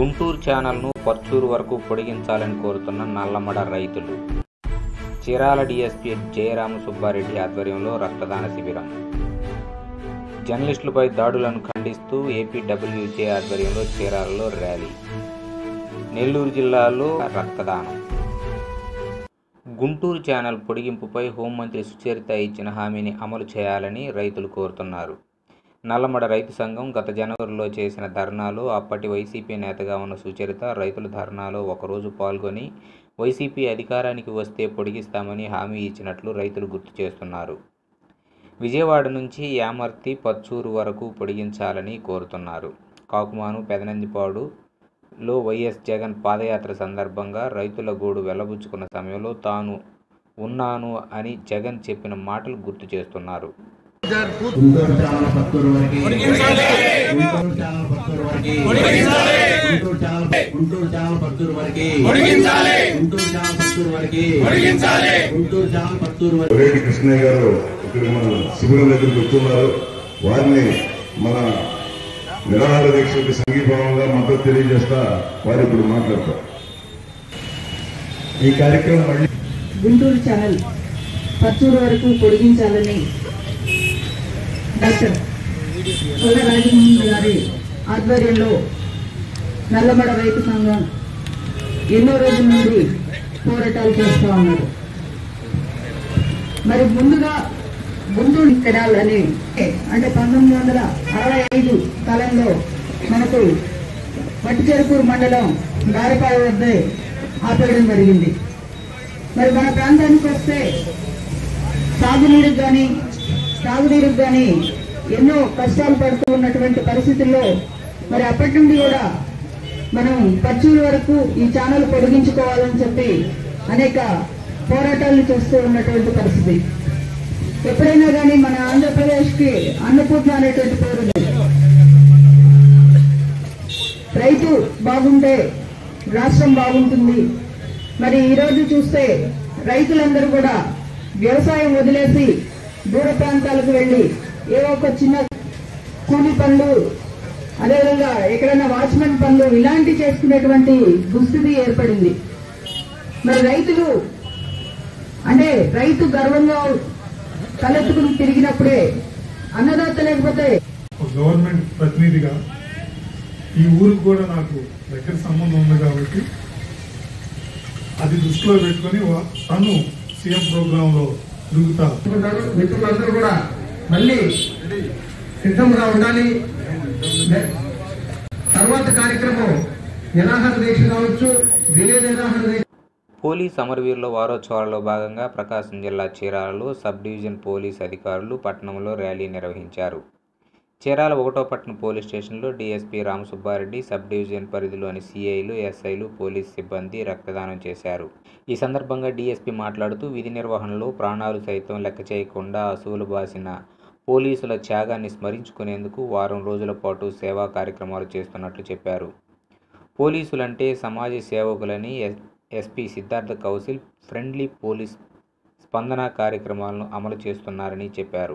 గుంటూరు ఛానల్ను పర్చూరు వరకు పొడిగించాలని కోరుతున్న నల్లమడ రైతులు చీరాల డీఎస్పీ జయరామ సుబ్బారెడ్డి ఆధ్వర్యంలో రక్తదాన శిబిరం జర్నలిస్టులపై దాడులను ఖండిస్తూ ఏపీడబ్ల్యూజే ఆధ్వర్యంలో చీరాలలో ర్యాలీ నెల్లూరు జిల్లాలో రక్తదానం గుంటూరు ఛానల్ పొడిగింపుపై హోంమంత్రి సుచరిత ఇచ్చిన హామీని అమలు చేయాలని రైతులు కోరుతున్నారు నల్లమడ రైతు సంఘం గత జనవరిలో చేసిన ధర్నాలో అప్పటి వైసీపీ నేతగా ఉన్న సుచరిత రైతుల ధర్నాలో ఒకరోజు పాల్గొని వైసీపీ అధికారానికి వస్తే పొడిగిస్తామని హామీ ఇచ్చినట్లు రైతులు గుర్తు చేస్తున్నారు విజయవాడ నుంచి యామర్తి పచ్చూరు వరకు పొడిగించాలని కోరుతున్నారు కాకుమాను పెదనందిపాడు లో వైఎస్ జగన్ పాదయాత్ర సందర్భంగా రైతుల గోడు వెల్లబుచ్చుకున్న సమయంలో తాను ఉన్నాను అని జగన్ చెప్పిన మాటలు గుర్తు చేస్తున్నారు గుంటూరు ఛానల్ పత్తూరు వరకు గుంటూరు ఛానల్ పత్తూరు వరకు గుంటూరు ఛానల్ గుంటూరు ఛానల్ పత్తూరు వరకు గుంటూరు ఛానల్ పత్తూరు వరకు గుంటూరు ఛానల్ పత్తూరు వరకు రెడ్డి కృష్ణయ్య గారు ఇక్కడ మన శిబిరం దగ్గరికి వస్తున్నారు వారిని మన నిరాహార దీక్షలకు సంఘీభావంగా మద్దతు తెలియజేస్తా వారు ఇప్పుడు మాట్లాడతారు ఈ కార్యక్రమం మళ్ళీ గుంటూరు ఛానల్ పచ్చూరు వరకు పొడిగించాలని డాక్టర్ కొల్ల రాజమోహన్ గారి ఆధ్వర్యంలో నల్లమడ రైతు సంఘం ఎన్నో రోజుల నుండి పోరాటాలు చేస్తూ ఉన్నారు మరి ముందుగా గుంటూరు కెనాల్ అని అంటే పంతొమ్మిది వందల అరవై ఐదు కాలంలో మనకు వట్టిచెరుకూరు మండలం గారిపాడు వద్ద ఆపేయడం జరిగింది మరి మన ప్రాంతానికి వస్తే సాగునీరుకు కానీ తాగునీరుకు కానీ ఎన్నో కష్టాలు పడుతూ ఉన్నటువంటి పరిస్థితుల్లో మరి అప్పటి నుండి కూడా మనం పచ్చూరు వరకు ఈ ఛానల్ పొడిగించుకోవాలని చెప్పి అనేక పోరాటాలు చేస్తూ ఉన్నటువంటి పరిస్థితి ఎప్పుడైనా కానీ మన ఆంధ్రప్రదేశ్కి అన్నపూర్ణ అనేటువంటి పేరు ఉంది. రైతు బాగుంటే రాష్ట్రం బాగుంటుంది మరి ఈ రోజు చూస్తే రైతులందరూ కూడా వ్యవసాయం వదిలేసి దూర ప్రాంతాలకు వెళ్ళి ఏవో ఒక చిన్న కూలి పనులు అదేవిధంగా ఎక్కడైనా వాచ్మెన్ పనులు ఇలాంటి చేసుకునేటువంటి దుస్థితి ఏర్పడింది మరి రైతులు అంటే రైతు గర్వంగా తలెత్తుకుని తిరిగినప్పుడే అన్నదాత లేకపోతే ఒక గవర్నమెంట్ ప్రతినిధిగా ఈ ఊరికి కూడా నాకు దగ్గర సంబంధం ఉంది కాబట్టి అది దృష్టిలో పెట్టుకొని వా- తను సీఎం ప్రోగ్రామ్ లో తిరుగుతా ఉన్నారు. మిత్రులందరూ కూడా మళ్ళీ సిద్ధంగా ఉండాలి తర్వాత కార్యక్రమం నిరాహార దీక్ష కావచ్చు రిలే నిరాహార దీక్ష పోలీస్ అమరవీరుల వారోత్సవాలలో భాగంగా ప్రకాశం జిల్లా చీరాలలో సబ్ డివిజన్ పోలీస్ అధికారులు పట్టణంలో ర్యాలీ నిర్వహించారు చీరాల ఒకటో పట్టణ పోలీస్ స్టేషన్లో డీఎస్పీ రామసుబ్బారెడ్డి సబ్ డివిజన్ పరిధిలోని సిఐలు ఎస్ఐలు పోలీస్ సిబ్బంది రక్తదానం చేశారు ఈ సందర్భంగా డీఎస్పీ మాట్లాడుతూ విధి నిర్వహణలో ప్రాణాలు సైతం లెక్క చేయకుండా అసువులు బాసిన పోలీసుల త్యాగాన్ని స్మరించుకునేందుకు వారం రోజుల పాటు సేవా కార్యక్రమాలు చేస్తున్నట్లు చెప్పారు పోలీసులంటే సమాజ సేవకులని S- SP Siddhartha Kaushal friendly police Spandana కార్యక్రమాలను అమలు చేస్తున్నారని చెప్పారు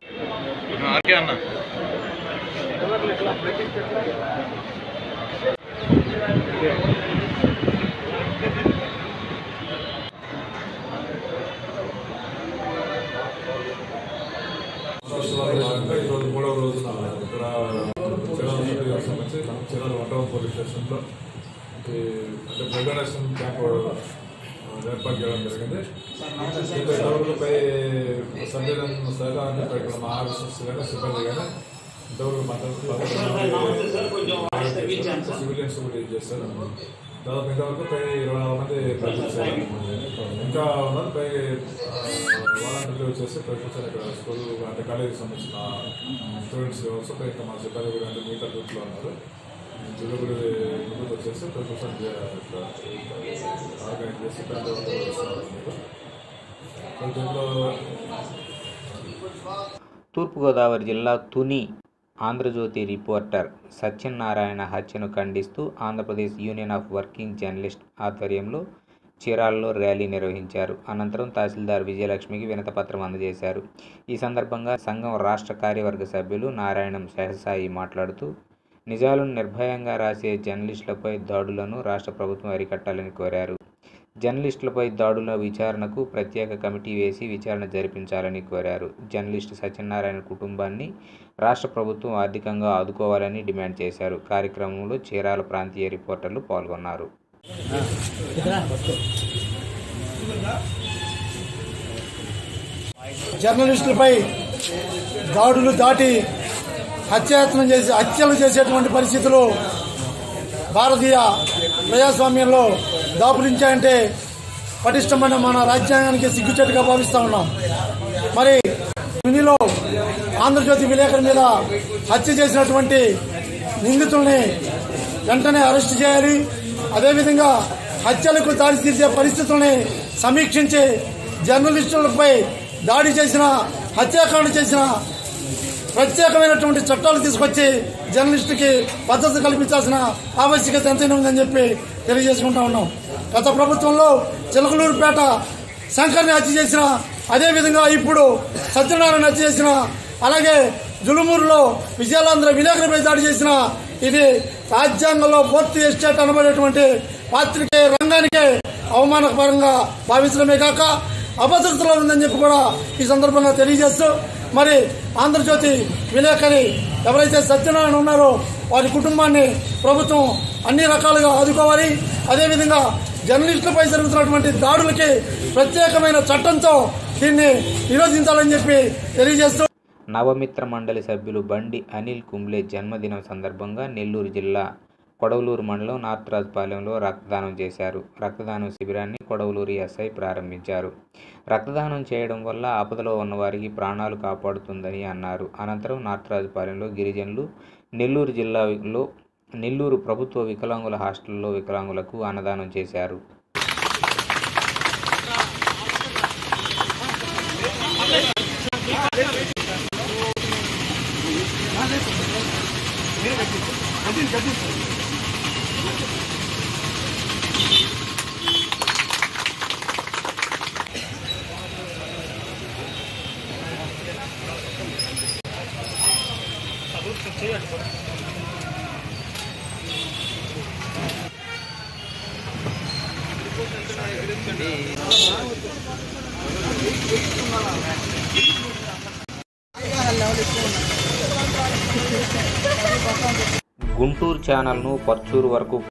వారోత్సవాల భాగంగా ఈరోజు మూడవ రోజున ఇక్కడ చిరాల సభ్యులకు సంబంధించి చిరాల వంటవ పోలీస్ స్టేషన్లో ఈ అంటే బ్లడ్ డొనేషన్ క్యాంప్ ఏర్పాటు చేయడం జరిగింది దీంట్లో ఇంతవరకుపై సందేహం సహకారాన్ని ఇక్కడ మా ఆఫీసర్స్ కానీ సిబ్బంది కానీ ఇంతవరకు మద్దతు సివిలియన్స్ కూడా ఇది చేస్తారు దాదాపు ఇంతవరకు పై ఇరవై నాలుగు మంది ప్రయత్నించారు ఇంకా ఉన్నారు పై వాలంటీర్లు వచ్చేసి ప్రయత్నించారు ఇక్కడ స్కూల్ అంటే కాలేజీకి సంబంధించిన స్టూడెంట్స్ కావచ్చు పై ఇంకా మా సిబ్బంది కూడా అంటే మిగతా గ్రూప్లో ఉన్నారు జిల్లుగుడి గ్రూప్ వచ్చేసి ప్రొఫెషన్ ఆర్గనైజ్ చేసి పెద్ద వస్తున్నారు సో దీంట్లో తూర్పుగోదావరి జిల్లా తుని ఆంధ్రజ్యోతి రిపోర్టర్ సత్యనారాయణ హత్యను ఖండిస్తూ Andhra Pradesh union of working journalist ఆధ్వర్యంలో చీరాలలో ర్యాలీ నిర్వహించారు అనంతరం తహసీల్దార్ విజయలక్ష్మికి వినతపత్రం అందజేశారు ఈ సందర్భంగా సంఘం రాష్ట్ర కార్యవర్గ సభ్యులు నారాయణం శేషసాయి మాట్లాడుతూ నిజాలను నిర్భయంగా రాసే జర్నలిస్టులపై దాడులను రాష్ట్ర ప్రభుత్వం అరికట్టాలని కోరారు జర్నలిస్టులపై దాడుల విచారణకు ప్రత్యేక కమిటీ వేసి విచారణ జరిపించాలని కోరారు జర్నలిస్టు సత్యనారాయణ కుటుంబాన్ని రాష్ట్ర ప్రభుత్వం ఆర్థికంగా ఆదుకోవాలని డిమాండ్ చేశారు కార్యక్రమంలో చీరాల ప్రాంతీయ రిపోర్టర్లు పాల్గొన్నారు జర్నలిస్టులపై దాడులు దాటి హత్యాయత్నం చేసి హత్యలు చేసేటువంటి పరిస్థితులు భారతీయ ప్రజాస్వామ్యంలో దాపురించాయంటే పటిష్టమైన మన రాజ్యాంగానికి సిగ్గుచేటుగా భావిస్తా ఉన్నాం మరి తునిలో ఆంధ్రజ్యోతి విలేకరు మీద హత్య చేసినటువంటి నిందితుల్ని వెంటనే అరెస్ట్ చేయాలి అదేవిధంగా హత్యలకు దారి తీసే పరిస్థితుల్ని సమీక్షించి జర్నలిస్టులపై దాడి చేసిన హత్యాకాండ చేసిన ప్రత్యేకమైనటువంటి చట్టాలు తీసుకొచ్చి జర్నలిస్టుకి భద్రత కల్పించాల్సిన ఆవశ్యకత ఎంతైనా ఉందని చెప్పి తెలియజేసుకుంటా ఉన్నాం గత ప్రభుత్వంలో చిలకలూరుపేట శంకర్ని హత్య చేసిన అదేవిధంగా ఇప్పుడు సత్యనారాయణ హత్య చేసిన అలాగే జులుమూరులో విజయాలంధ్ర విలేకరుపై దాడి చేసిన ఇది రాజ్యాంగంలో ఫోర్త్ ఎస్టేట్ అనబడేటువంటి పాత్రికే రంగానికే అవమానకరంగా భావించడమే కాక అభద్రతలో ఉందని చెప్పి కూడా ఈ సందర్భంగా తెలియజేస్తూ మరి ఆంధ్రజ్యోతి విలేకరి ఎవరైతే సత్యనారాయణ ఉన్నారో వారి కుటుంబాన్ని ప్రభుత్వం అన్ని రకాలుగా ఆదుకోవాలి అదేవిధంగా జర్నలిస్టులపై జరుగుతున్నటువంటి దాడులకి ప్రత్యేకమైన చట్టంతో దీన్ని నిరోధించాలని చెప్పి తెలియజేస్తూ నవమిత్ర మండలి సభ్యులు బండి అనిల్ కుంబ్లే జన్మదినం సందర్భంగా నెల్లూరు జిల్లా కొడవలూరు మండలం నార్త్రాజుపాలెంలో రక్తదానం చేశారు రక్తదానం శిబిరాన్ని కొడవలూరు ఎస్ఐ ప్రారంభించారు రక్తదానం చేయడం వల్ల ఆపదలో ఉన్నవారికి ప్రాణాలు కాపాడుతుందని అన్నారు అనంతరం నార్త్రాజుపాలెంలో గిరిజనులు నెల్లూరు జిల్లాలో నెల్లూరు ప్రభుత్వ వికలాంగుల హాస్టల్లో వికలాంగులకు అన్నదానం చేశారు గుంటూరు ఛానల్ను పర్చూరు వరకు